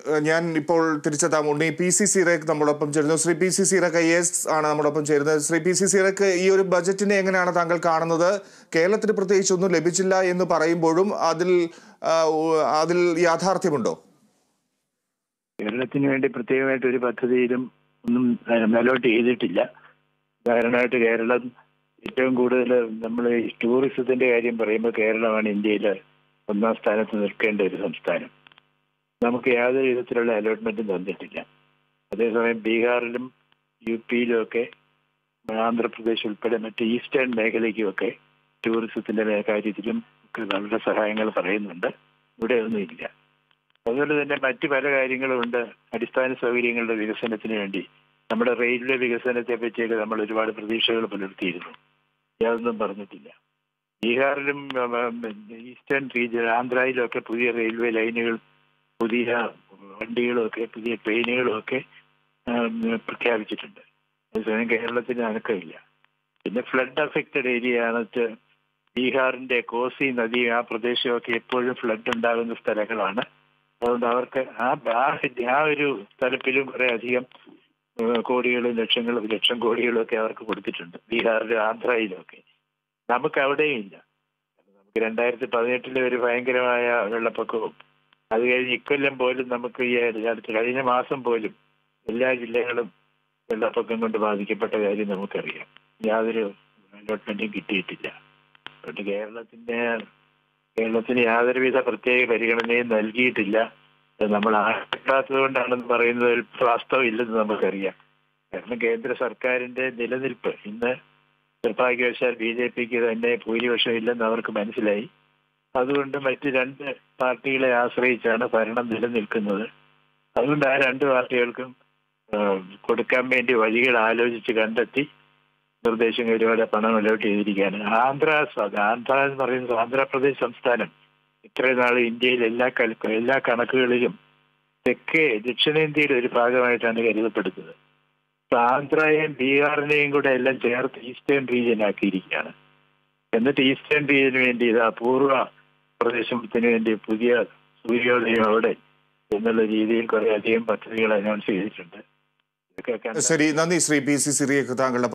ഏഹ് ഞാൻ ഇപ്പോൾ തിരിച്ചെത്താം ഉണ്ണി പി സി സിറേക്ക് നമ്മളൊപ്പം ചേരുന്നു Shri P C Cyriac I S ആണ് നമ്മളൊപ്പം ചേരുന്നത് ശ്രീ പി സി സിറക്ക് ഈ ഒരു ബജറ്റിനെ എങ്ങനെയാണ് താങ്കൾ കാണുന്നത് കേരളത്തിന് പ്രത്യേകിച്ച് ഒന്നും ലഭിച്ചില്ല എന്ന് പറയുമ്പോഴും അതിൽ ആ, ഉ- അതിൽ യാഥാർത്ഥ്യമുണ്ടോ കേരളത്തിന് വേണ്ടി പ്രത്യേകമായിട്ട് ഒരു പദ്ധതിയിലും ഒന്നും അലോട്ട് ചെയ്തിട്ടില്ല ഉദാഹരണമായിട്ട് കേരളം ഏറ്റവും കൂടുതൽ നമ്മൾ ടൂറിസത്തിന്റെ കാര്യം പറയുമ്പോൾ കേരളമാണ് ഇന്ത്യയിൽ ഒന്നാം സ്ഥാനത്ത് നിൽക്കേണ്ട ഒരു സംസ്ഥാനം നമുക്ക് യാതൊരു വിധത്തിലുള്ള അലോട്ട്മെന്റും തന്നിട്ടില്ല അതേസമയം ബീഹാറിലും യു പിയിലും ഒക്കെ ആന്ധ്രാപ്രദേശ് ഉൾപ്പെടെ മറ്റ് ഈസ്റ്റേൺ മേഖലയ്ക്കുമൊക്കെ ടൂറിസത്തിന്റെ മേ- കാര്യത്തിലും ഒക്കെ വളരെ സഹായങ്ങൾ പറയുന്നുണ്ട് ഇവിടെ ഒന്നുമില്ല അതുപോലെ തന്നെ മറ്റു പല കാര്യങ്ങളുമുണ്ട് അടിസ്ഥാന സൗകര്യങ്ങളുടെ വികസനത്തിന് വേണ്ടി നമ്മുടെ റെയിൽവേ വികസനത്തെ പറ്റിയൊക്കെ നമ്മൾ ഒരുപാട് പ്രതീക്ഷകൾ പുലർത്തിയിരുന്നു യാതൊന്നും പറഞ്ഞിട്ടില്ല ബീഹാറിലും ഉം, ഉം, ഈസ്റ്റേൺ റീജിയൻ ആന്ധ്രയിലും ഒക്കെ പുതിയ റെയിൽവേ ലൈനുകൾ പുതിയ വണ്ടികളും ഒക്കെ പുതിയ ട്രെയിനുകളും ഒക്കെ ഉം, പ്രഖ്യാപിച്ചിട്ടുണ്ട് അതേസമയം കേരളത്തിന് അനക്കമില്ല പിന്നെ ഫ്ലഡ് അഫക്റ്റഡ് ഏരിയ ആണ് ചെ- ബീഹാറിന്റെ കോസി നദി ആ പ്രദേശമൊക്കെ എപ്പോഴും ഫ്ലഡ് ഉണ്ടാകുന്ന സ്ഥലങ്ങളാണ് അതുകൊണ്ട് അവർക്ക് ആ ആ ആ ഒരു സ്ഥലത്തിലും കുറെ അധികം ഏഹ്, കോടികളും ലക്ഷങ്ങളും ലക്ഷം കോടികളും ഒക്കെ അവർക്ക് കൊടുത്തിട്ടുണ്ട് ബീഹാറിലും ആന്ധ്രയിലും ഒക്കെ നമുക്ക് അവിടെയും ഇല്ല നമുക്ക് രണ്ടായിരത്തി പതിനെട്ടിലെ ഒരു ഭയങ്കരമായ വെള്ളപ്പൊക്കവും അത് കഴിഞ്ഞ് ഇക്കൊല്ലം പോലും നമുക്ക് ഈ അടുത്ത കഴിഞ്ഞ മാസം പോലും എല്ലാ ജില്ലകളും വെള്ളപ്പൊക്കം കൊണ്ട് ബാധിക്കപ്പെട്ട കാര്യം നമുക്കറിയാം യാതൊരു അലോട്ട്മെന്റും കിട്ടിയിട്ടില്ല അതുകൊണ്ട് കേരളത്തിന്റെ കേരളത്തിന് യാതൊരുവിധ പ്രത്യേക പരിഗണനയും നൽകിയിട്ടില്ല അത് നമ്മൾ ആക്കാത്തത് കൊണ്ടാണെന്ന് പറയുന്നത് ഒരു വാസ്തവം ഇല്ലെന്ന് നമുക്കറിയാം കാരണം കേന്ദ്ര സർക്കാരിന്റെ നിലനിൽപ്പ് ഇന്ന് നിർഭാഗ്യവശാൽ ബി ജെ പിക്ക് തന്നെ ഭൂരിപക്ഷം ഇല്ലെന്ന് അവർക്ക് മനസ്സിലായി അതുകൊണ്ട് മറ്റ് രണ്ട് പാർട്ടികളെ ആശ്രയിച്ചാണ് ഭരണം നിലനിൽക്കുന്നത് അതുകൊണ്ട് ആ രണ്ട് പാർട്ടികൾക്കും ആ, കൊടുക്കാൻ വേണ്ടി വഴികൾ ആലോചിച്ച് കണ്ടെത്തി നിർദ്ദേശങ്ങൾ ഒരുപാട് പണം അലോട്ട് ചെയ്തിരിക്കുകയാണ് ആന്ധ്ര സ- ആന്ധ്ര എന്ന് പറയുന്നത് ആന്ധ്രാപ്രദേശ് സംസ്ഥാനം ഇത്രയും നാൾ ഇന്ത്യയിൽ എല്ലാ കൽ- എല്ലാ കണക്കുകളിലും തെക്കേ ദക്ഷിണേന്ത്യയുടെ ഒരു ഭാഗമായിട്ടാണ് കരുതപ്പെടുന്നത് ഇപ്പൊ ആന്ധ്രയെയും ബീഹാറിനെയും കൂടെ എല്ലാം ചേർത്ത് ഈസ്റ്റേൺ റീജിയൻ ആക്കിയിരിക്കുകയാണ് എന്നിട്ട് ഈസ്റ്റേൺ റീജിയന് വേണ്ടി ഇത് അപൂർവ പ്രദേശത്തിന് വേണ്ടി പുതിയ സൂര്യോദയം അവിടെ എന്നുള്ള രീതിയിൽ കുറെ അധികം പദ്ധതികൾ അനൗൺസ് ചെയ്തിട്ടുണ്ട് ഇതൊക്കെ കണ്ട ശരി നന്ദി ശ്രീ പി സി സിറിയക്ക് താങ്കളുടെ